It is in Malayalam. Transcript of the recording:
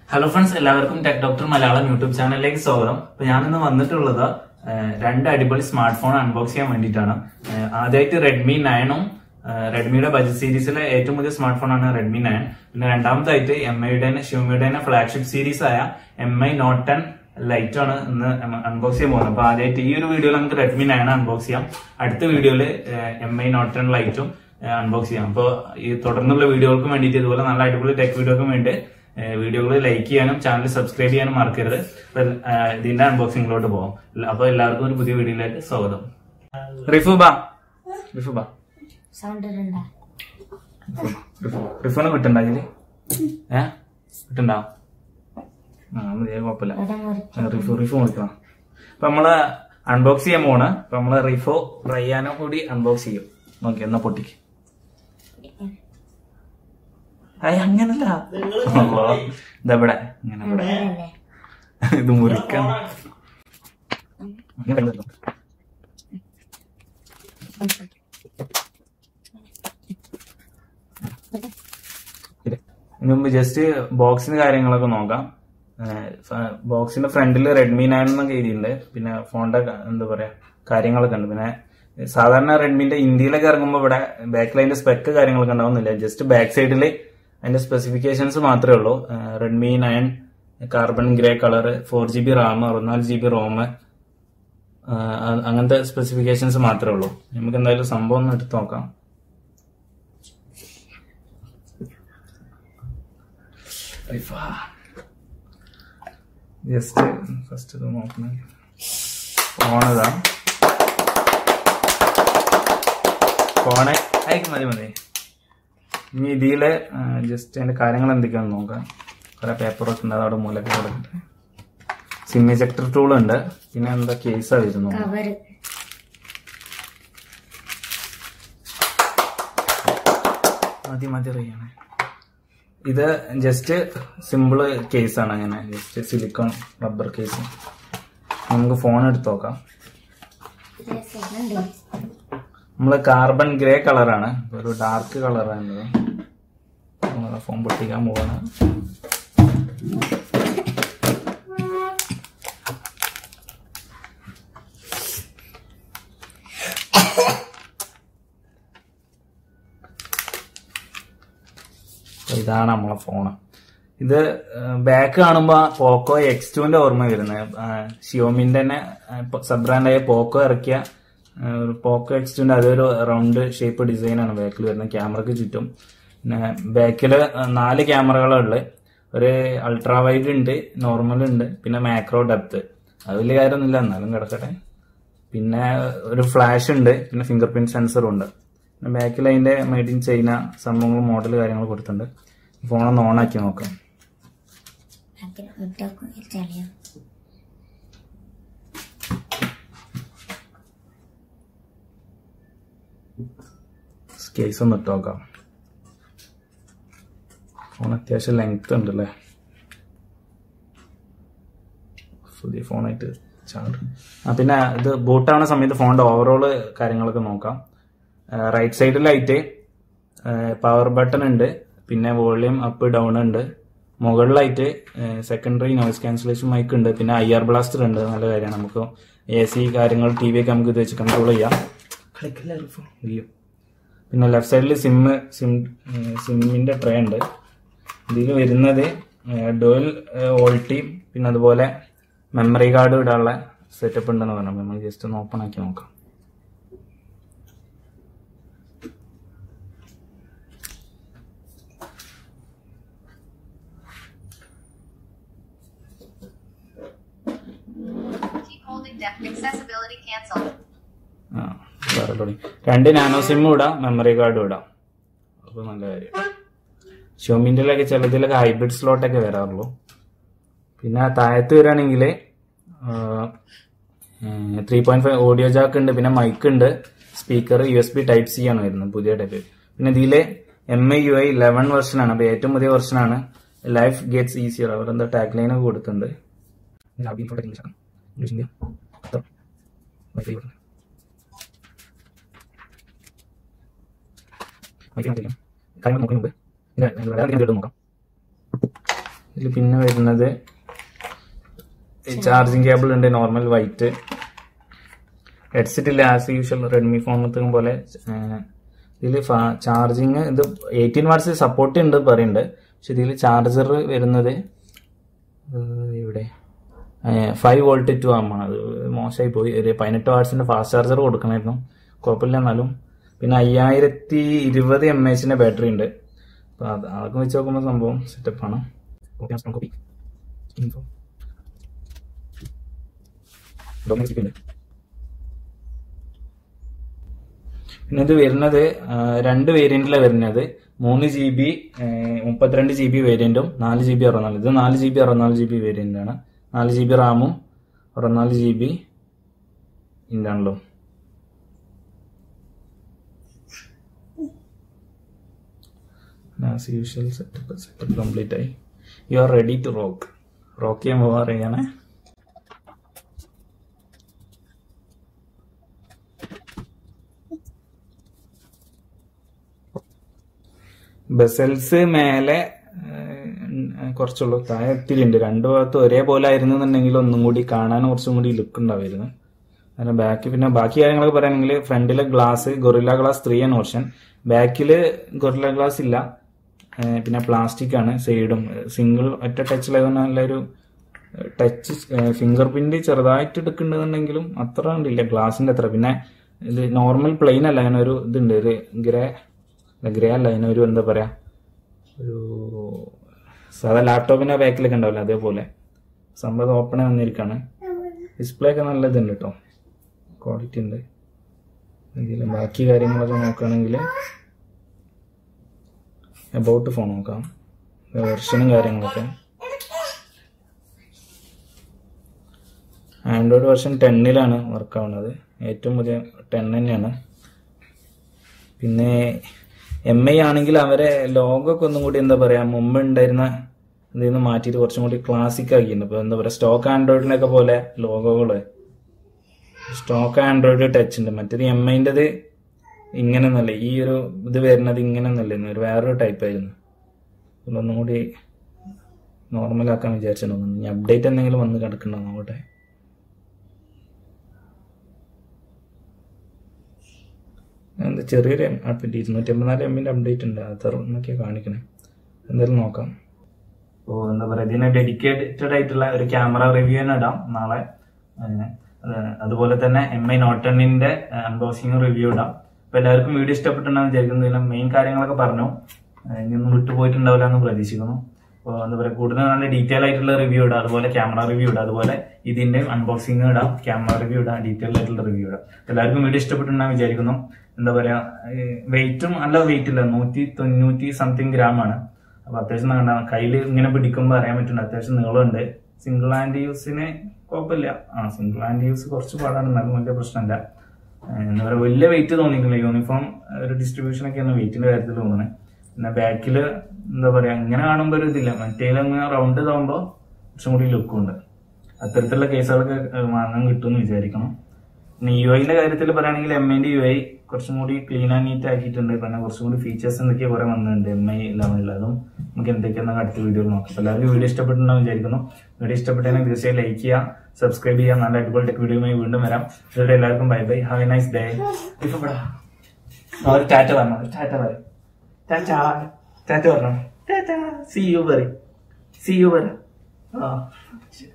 ഹലോ ഫ്രണ്ട്സ് എല്ലാവർക്കും ടെക് ഡോക്ടർ മലയാളം യൂട്യൂബ് ചാനലിലേക്ക് സ്വാഗതം അപ്പൊ ഞാനിന്ന് വന്നിട്ടുള്ളത് ഏഹ്, രണ്ട് അടിപൊളി സ്മാർട്ട് ഫോൺ അൺബോക്സ് ചെയ്യാൻ വേണ്ടിയിട്ടാണ് ഏഹ്, ആദ്യമായിട്ട് റെഡ്മി നയനും റെഡ്മിയുടെ ബജറ്റ് സീരീസിലെ ഏറ്റവും പുതിയ സ്മാർട്ട് ഫോണാണ് റെഡ്മി നയൻ പിന്നെ രണ്ടാമതായിട്ട് എം ഐയുടെ ഷിവമിയുടെ ഫ്ലാഗ്ഷിപ്പ് സീരീസ് ആയ M I note ten lite ആണ് ഇന്ന് അൺബോക്സ് ചെയ്യാൻ പോകുന്നത് അപ്പൊ ആദ്യമായിട്ട് ഈ ഒരു വീഡിയോയിൽ നമുക്ക് റെഡ്മി നയൻ അൺബോക്സ് ചെയ്യാം അടുത്ത വീഡിയോയിൽ എം ഐ നോട്ട് ടെൻ ലൈറ്റും അൺബോക്സ് ചെയ്യാം അപ്പോൾ ഈ തുടർന്നുള്ള വീഡിയോകൾക്ക് വേണ്ടിയിട്ട് ഇതുപോലെ നല്ല അടിപൊളി ടെക് വീഡിയോക്ക് വേണ്ടി വീഡിയോകൾ ലൈക്ക് ചെയ്യാനും ചാനൽ സബ്സ്ക്രൈബ് ചെയ്യാനും മറക്കരുത് അപ്പൊ, ആ, ഇതിന്റെ അൺബോക്സിംഗിലോട്ട് പോകാം അപ്പൊ എല്ലാവർക്കും ഒരു പുതിയ വീഡിയോയിലേക്ക് സ്വാഗതം റിഫു ബാ റിഫു ബാ സൗണ്ട് ഇടണ്ട റിഫുനെ കിട്ടണ്ട ഇതില് ഏ കിട്ടണ്ട ആ മതി അത് കുഴപ്പമില്ല ഇവിടെ മുറി റിഫു റിഫു നോക്കണം അപ്പൊ നമ്മള് അൺബോക്സ് ചെയ്യാൻ പോണ് അപ്പൊ നമ്മള് റിഫു റയ്യാനോ കൂടി അൺബോക്സ് ചെയ്യും നോക്കി എന്നാ പൊട്ടിക്ക് അയ്യ അങ്ങനല്ല അള്ളാ. ഇതെവിടെ ഇങ്ങനെ ഇവിടെ അല്ലേ ഇത് മുറിക്കാൻ ഇങ്ങനെ കിടന്നോ. ഇത്. ഇതിന് മുമ്പ് ജസ്റ്റ് ബോക്സിന്റെ കാര്യങ്ങളൊക്കെ നോക്കാം ബോക്സിന്റെ ഫ്രണ്ടിൽ റെഡ്മി നയൻ എന്നൊക്കെ എഴുതിയിട്ടുണ്ട് പിന്നെ ഫോണിന്റെ ക- എന്താ പറയാ കാര്യങ്ങളൊക്കെ ഉണ്ട് പിന്നെ സാധാരണ റെഡ്മിന്റെ ഇന്ത്യയിലൊക്കെ ഇറങ്ങുമ്പോൾ ഇവിടെ ബാക്കിൽ അതിന്റെ സ്പെക്ക് കാര്യങ്ങളൊക്കെ ഉണ്ടാവുന്നില്ല ജസ്റ്റ് ബാക്ക് സൈഡിൽ അതിന്റെ സ്പെസിഫിക്കേഷൻസ് മാത്രമേ ഉള്ളൂ Redmi nine carbon grey colour four G B RAM അറുപത്തിനാല് ജി ബി റോം അങ്ങനത്തെ സ്പെസിഫിക്കേഷൻസ് മാത്രമേ ഉള്ളൂ നമുക്ക് എന്തായാലും സംഭവം ഒന്ന് എടുത്ത് നോക്കാം ജസ്റ്റ് ഫസ്റ്റ് ഇത് നോക്കണം ഫോണിതാ ഫോണ് അയക്ക് മതി മതി ഇനി ഇതില് ജസ്റ്റ് അതിന്റെ കാര്യങ്ങൾ എന്തൊക്കെയാണെന്ന് നോക്കാം കുറെ പേപ്പറൊക്കെ ഉണ്ട് അത് അവിടെ മൂലൊക്കെ കിടക്കട്ടെ സിം എജക്ടർ ടൂൾ ഉണ്ട് പിന്നെ എന്താ കേസാ വരുന്നു കവറ് മതി മതി അറിയണേ ഇത് ജസ്റ്റ് സിമ്പിള് കേസാണ് അങ്ങനെ ജസ്റ്റ് സിലിക്കോൺ റബ്ബർ കേസ് നമുക്ക് ഫോൺ എടുത്ത് നോക്കാം രസമുണ്ട് നമ്മള് കാർബൺ ഗ്രേ കളറാണ് ഒരു ഡാർക്ക് കളറാണ് നമ്മളെ ഫോൺ പൊട്ടിക്കാൻ പോവാണ് അപ്പൊ ഇതാണ് നമ്മളെ ഫോണ് ഇത് ബാക്ക് കാണുമ്പോ പോക്കോ എക്സ് ടുവിന്റെ ഓർമ്മ വരുന്നത് ഷിയോമിന്റെ തന്നെ സബ് ബ്രാൻഡായ പോക്കോ ഇറക്കിയ ആ, ഒരു പോക്കോ എക്സ് ടുവിന്റെ അതൊരു റൗണ്ട് ഷേപ്പ് ഡിസൈനാണ് ബാക്കിൽ വരുന്നത് ക്യാമറക്ക് ചുറ്റും പിന്നെ ബാക്കില് നാല് ക്യാമറകളുള്ളത് ഒരു അൾട്രാ വൈഡ് ഉണ്ട് നോർമൽ ഉണ്ട് പിന്നെ മാക്രോ ഡെപ്ത് അത് വലിയ കാര്യമൊന്നുമില്ല എന്നാലും കിടക്കട്ടെ പിന്നെ ഒരു ഫ്ലാഷ് ഉണ്ട് പിന്നെ ഫിംഗർ പ്രിന്റ് സെൻസറും ഉണ്ട് പിന്നെ ബാക്കിൽ അതിന്റെ മെയ്ഡ് ഇൻ ചൈന സംഭവങ്ങളും മോഡൽ കാര്യങ്ങൾ കൊടുത്തിട്ടുണ്ട് ഫോണൊന്ന് ഓൺ ആക്കി നോക്കാം അതിന് മുട്ടൊക്കെ ചളിയോ കേസ് ഒന്ന് ഇട്ട് നോക്കാം ഫോൺ അത്യാവശ്യം ലെങ്ത് ഉണ്ട് അല്ലേ പുതിയ ഫോണായിട്ട് ചാട് ആ പിന്നെ ഇത് ബൂട്ട് ആവുന്ന സമയത്ത് ഫോണിന്റെ ഓവറോൾ കാര്യങ്ങളൊക്കെ നോക്കാം റൈറ്റ് സൈഡിലായിട്ട് പവർ ബട്ടൺ ഉണ്ട് പിന്നെ വോളിയം അപ്പ് ഡൗൺ ഉണ്ട് മുകളിലായിട്ട് സെക്കൻഡറി നോയിസ് ക്യാൻസലേഷൻ മൈക്ക് ഉണ്ട് പിന്നെ ഐ ആർ ബ്ലാസ്റ്റർ ഉണ്ട് നല്ല കാര്യമാണ് നമുക്ക് എ സി കാര്യങ്ങൾ ടി വി ഒക്കെ നമുക്ക് ഇത് വെച്ച് കൺട്രോൾ ചെയ്യാം കളിക്കില്ല phone. അയ്യോ പിന്നെ ലെഫ്റ്റ് സൈഡിൽ സിം സിം സിമ്മിന്റെ ട്രേ ഉണ്ട് ഇതിൽ വരുന്നത് ഡുവൽ വോൾട്ടി പിന്നെ അതുപോലെ മെമ്മറി കാർഡ് ഇടാനുള്ള സെറ്റപ്പ് ഉണ്ടെന്ന് പറഞ്ഞു നമ്മൾ ജസ്റ്റ് ഒന്ന് ഓപ്പൺ ആക്കി നോക്കാം Keep holding down. Accessibility cancelled. ആ വേറെ തുടങ്ങി രണ്ട് നാനോ സിമ്മും ഇടാം മെമ്മറി കാർഡും ഇടാം അപ്പൊ നല്ല കാര്യം ഷോമിൻ്റെലൊക്കെ ചിലതിലൊക്കെ ഹൈബ്രിഡ് സ്ലോട്ടൊക്കെ വരാറുള്ളൂ പിന്നെ താഴത്ത് വരികയാണെങ്കിൽ three point five audio jack ഉണ്ട് പിന്നെ മൈക്ക് ഉണ്ട് speaker U S B type C ആണ് വരുന്നത് പുതിയ ടൈപ്പ് പിന്നെ ഇതിലെ M I U I eleven version ആണ് അപ്പൊ ഏറ്റവും പുതിയ വെർഷൻ ആണ് ലൈഫ് ഗെറ്റ്സ് ഈസിയർ അവർ എന്താ ടാഗ് ലൈൻ ഒക്കെ കൊടുത്തിട്ടുണ്ട് ഇംഗ്ലീഷാണ് ഇംഗ്ലീഷ് ഇന്ത്യ വൈഫൈ മൈക്ക് കാണിക്കാം കാര്യങ്ങൾ നോക്കുന്നതിന് മുമ്പ് ഇതിന്റെ വേറെ എന്തെങ്കിലും കേട്ട് നോക്കാം ഇതിൽ പിന്നെ വരുന്നത് ചാർജിങ് കേബിൾ ഉണ്ട് നോർമൽ വൈറ്റ് ഹെഡ്സെറ്റ് ഇല്ല ആസ് യൂഷ്വൽ റെഡ്മി ഫോണത്തും പോലെ ഇതിൽ ചാർജിങ് ഇത് എയ്റ്റീൻ വാട്ട്സ് സപ്പോർട്ട് ഉണ്ട് പറയുന്നുണ്ട് പക്ഷെ ഇതിൽ ചാർജർ വരുന്നത് ഏഹ് ഇവിടെ ഫൈവ് വോൾട്ട് ടു ആം ആണ് അത് മോശമായി പോയി ഒരു പതിനെട്ട് വാട്ട്സിന്റെ ഫാസ്റ്റ് ചാർജർ കൊടുക്കണമായിരുന്നു കുഴപ്പമില്ല എന്നാലും പിന്നെ അയ്യായിരത്തി ഇരുപത് എം എച്ചിന്റെ ബാറ്ററി ഉണ്ട് അപ്പൊ അത് അതൊക്കെ വെച്ച് നോക്കുമ്പോൾ സംഭവം സെറ്റപ്പാണ് കോപ്പി ഇൻഫോ ഡൊമസ്റ്റിക് പിന്നെ ഇത് വരുന്നത് ആ, രണ്ട് വേരിയന്റിലാണ് വരുന്നത് മൂന്ന് ജി ബി മുപ്പത്തിരണ്ട് ജി ബി വേരിയന്റും നാല് ജി ബി അറുപത്തിനാല് ഇത് നാല് ജി ബി അറുപത്തിനാല് ജി ബി വേരിയന്റ് ആണ് നാല് ജി ബി റാമും അറുപത്തിനാല് ജി ബി ഇന്റാണല്ലോ as usual setup setup complete ആയി you are ready to rock rock ചെയ്യാൻ പോകാറിയാണ് ബസൽസ് മേലെ ഏഹ്, കുറച്ചുള്ളൂ താഴെ ഒത്തിരി ഉണ്ട് രണ്ടു ഭാഗത്തും ഒരേപോലെ ആയിരുന്നു എന്നുണ്ടെങ്കിൽ ഒന്നും കൂടി കാണാൻ കുറച്ചും കൂടി ലുക്ക് ഉണ്ടാവുമായിരുന്നു കാരണം ബാക്ക് പിന്നെ ബാക്കി കാര്യങ്ങളൊക്കെ പറയുകയാണെങ്കിൽ ഫ്രണ്ടിലെ ഗ്ലാസ് ഗൊറില്ല ഗ്ലാസ് ത്രീ ആണ് ഓപ്ഷൻ ബാക്കില് ഗൊറില്ല ഗ്ലാസ് ഇല്ല ഏഹ്, പിന്നെ പ്ലാസ്റ്റിക് ആണ് സൈഡും സിംഗിൾ ഒറ്റ ടച്ചിലായതുകൊണ്ട് നല്ലൊരു ടച്ച് ഫിംഗർ പ്രിന്റ് ചെറുതായിട്ട് എടുക്കുന്നുണ്ടെന്നുണ്ടെങ്കിലും അത്ര ഉണ്ടില്ല ഗ്ലാസിന്റെ അത്ര പിന്നെ ഇത് നോർമൽ പ്ലെയിൻ അല്ല അങ്ങനെ ഒരു ഇതുണ്ട് ഒരു ഗ്രേ ഗ്രേ അല്ല അതിന് ഒരു എന്താ പറയാ ഒരു സാധാ ലാപ്ടോപ്പിന്റെ ബാക്കിലൊക്കെ ഉണ്ടാവില്ല അതേപോലെ സംഭവം ഓപ്പൺ വന്നിരിക്കാണ് ഡിസ്പ്ലേ ഒക്കെ നല്ല ഇതുണ്ട് കേട്ടോ ക്വാളിറ്റി ഉണ്ട് ഇതിൽ ബാക്കി കാര്യങ്ങളൊക്കെ നോക്കുകയാണെങ്കിൽ അബൌട്ട് ഫോൺ നോക്കാം വെർഷനും കാര്യങ്ങളൊക്കെ ആൻഡ്രോയിഡ് വെർഷൻ ടെന്നിലാണ് വർക്ക് ആവുന്നത് ഏറ്റവും പുതിയ ടെൻ തന്നെയാണ് പിന്നെ എം ഐ ആണെങ്കിൽ അവരെ ലോഗോ ഒക്കെ ഒന്നും കൂടി എന്താ പറയാ മുമ്പ് ഉണ്ടായിരുന്ന ഇതിൽ നിന്ന് മാറ്റിയിട്ട് കുറച്ചും കൂടി ക്ലാസിക് ആക്കിയിട്ടുണ്ട് ഇപ്പൊ എന്താ പറയാ സ്റ്റോക്ക് ആൻഡ്രോയിഡിനൊക്കെ പോലെ ലോഗോകള് സ്റ്റോക്ക് ആൻഡ്രോയിഡ് ടച്ച് ഉണ്ട് മറ്റേത് എം ഐൻ്റെത് ഇങ്ങനെ ഒന്നല്ല ഈ ഒരു ഇത് വരുന്നത് ഇങ്ങനെ ഒന്നല്ലായിരുന്നു ഒരു വേറൊരു ടൈപ്പ് ആയിരുന്നു ഒന്നും കൂടി നോർമൽ ആക്കാൻ വിചാരിച്ചിട്ടുണ്ടോ ഇനി അപ്ഡേറ്റ് എന്തെങ്കിലും വന്ന് കിടക്കണ്ടോ നോക്കട്ടെ എന്താ ചെറിയൊരു പിന്നെ ഇരുന്നൂറ്റി അമ്പത്തിനാല് എമ്മിന്റെ അപ്ഡേറ്റ് ഉണ്ട് അത് എന്നൊക്കെയാ കാണിക്കണേ എന്തായാലും നോക്കാം ഓ എന്താ പറയാ ഇതിന് ഡെഡിക്കേറ്റഡ് ആയിട്ടുള്ള ഒരു ക്യാമറ റിവ്യൂ തന്നെ ഇടാം നാളെ ഏഹ്, അത് അതുപോലെ തന്നെ എം ഐ നോട്ട് ടെന്നിന്റെ അൺബോക്സിംഗ് റിവ്യൂ ഇടാം അപ്പൊ എല്ലാവർക്കും വീഡിയോ ഇഷ്ടപ്പെട്ടുണ്ടെന്ന് വിചാരിക്കുന്നു ഇതിലെ മെയിൻ കാര്യങ്ങളൊക്കെ പറഞ്ഞു ഏഹ്, ഇനിയൊന്നും വിട്ടുപോയിട്ടുണ്ടാവില്ല എന്ന് പ്രതീക്ഷിക്കുന്നു അപ്പോൾ എന്താ പറയുക കൂടുതൽ നല്ല ഡീറ്റെയിൽ ആയിട്ടുള്ള റിവ്യൂ ഇടാം അതുപോലെ ക്യാമറ റിവ്യൂ ഇടാം അതുപോലെ ഇതിന്റെ അൺബോക്സിംഗ് ഇടാം ക്യാമറ റിവ്യൂ ഇടാം ഡീറ്റെയിൽ ആയിട്ടുള്ള റിവ്യൂ ഇടാം എല്ലാവർക്കും വീഡിയോ ഇഷ്ടപ്പെട്ടുണ്ടെന്ന് വിചാരിക്കുന്നു എന്താ പറയാ വെയിറ്റും നല്ല വെയിറ്റ് ഇല്ല നൂറ്റി തൊണ്ണൂറ്റി സംതിങ് ഗ്രാം ആണ് അപ്പൊ അത്യാവശ്യം കണ്ട കയ്യിൽ ഇങ്ങനെ പിടിക്കുമ്പോൾ അറിയാൻ പറ്റുന്നുണ്ട് അത്യാവശ്യം നീളമുണ്ട് സിംഗിൾ ഹാൻഡ് യൂസിന് കുഴപ്പമില്ല ആ സിംഗിൾ ഹാൻഡ് യൂസ് കുറച്ച് പാടാണ് എന്നാലും വലിയ പ്രശ്നമില്ല ഏഹ് എന്താ പറയുക വലിയ വെയിറ്റ് തോന്നിയിട്ടില്ല യൂണിഫോം ഒരു ഡിസ്ട്രിബ്യൂഷൻ ഒക്കെയാണ് വെയിറ്റിന്റെ കാര്യത്തിൽ തോന്നുന്നത് പിന്നെ ബാക്കിൽ എന്താ പറയാ ഇങ്ങനെ കാണുമ്പോൾ ഒരു ഇതില്ല മറ്റേലങ്ങ് റൗണ്ട് ഇതാകുമ്പോൾ കുറച്ചും കൂടി ലുക്കും ഉണ്ട് അത്തരത്തിലുള്ള കേസുകളൊക്കെ ഏഹ് വാങ്ങാൻ കിട്ടുമെന്ന് വിചാരിക്കണം പിന്നെ യു ഐന്റെ കാര്യത്തിൽ പറയുകയാണെങ്കിൽ എം ഐന്റെ യു ഐ കുറച്ചും കൂടി ക്ലീൻ ആൻഡ് നീറ്റ് ആക്കിയിട്ടുണ്ട് പിന്നെ കുറച്ചും കൂടി ഫീച്ചേഴ്സ് എന്തൊക്കെയാ കുറെ വന്നിട്ടുണ്ട് എം ഐ ലെവലിൽ അതും നമുക്ക് എന്തൊക്കെയാണെന്ന് അടുത്ത വീഡിയോയിൽ നോക്കാം അപ്പൊ എല്ലാവർക്കും വീഡിയോ ഇഷ്ടപ്പെട്ടുണ്ടെന്ന് വിചാരിക്കുന്നു വീഡിയോ ഇഷ്ടപ്പെട്ടെങ്കിൽ തീർച്ചയായും ലൈക്ക് ചെയ്യുക സബ്സ്ക്രൈബ് ചെയ്യുക നല്ല അടിപൊളി ടെക് വീഡിയോയുമായി വീണ്ടും വരാം ഇതുവരെ എല്ലാവർക്കും bye bye have a nice day ഇപ്പൊ ഒരു ടാറ്റ പറഞ്ഞു ഒരു ടാറ്റ പറയും ടാറ്റ ടാറ്റ പറഞ്ഞു ടാറ്റ സി യു പറയും സി യു പറ ആ ശരി